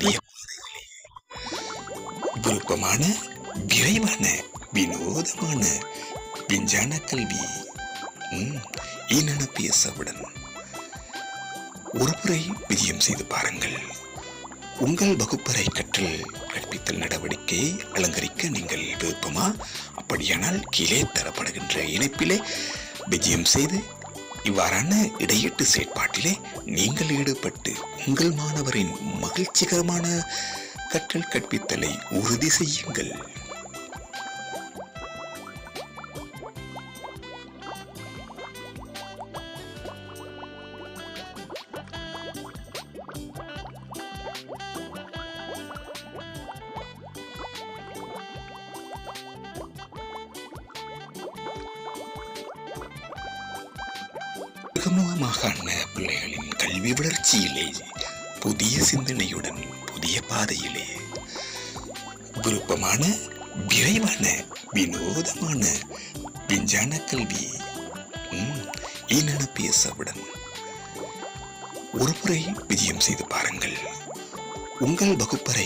புதிய விருப்பமான விரைவான வினோதமான விஞ்ஞான கல்வி ம், ஈனென பேசவுடன் ஒருமுறை விஜயம் செய்து பாருங்கள் உங்கள் வகுப்பறை கற்றல் கற்பித்தல் நடவடிக்கையை அலங்கரிக்க நீங்கள் விருப்பமா அப்படியானால் கீழே தரப்படுகின்ற இணைப்பிலே விஜயம் செய்து இவ்வாறான இடையீட்டு செயற்பாட்டிலே நீங்கள் ஈடுபட்டு உங்கள் மாணவரின் மகிழ்ச்சிகரமான கற்றல் கற்பித்தலை உறுதி செய்யுங்கள் சுகமமான பிள்ளைகளின் கல்வி வளர்ச்சியிலே புதிய சிந்தனையுடன் புதிய பாதையிலே விருப்பமான விரைவான வினோதமான விஞ்ஞான கல்வி ம், ஈனென பேசவுடன் ஒருமுறை விஜயம் செய்து பாருங்கள் உங்கள் வகுப்பறை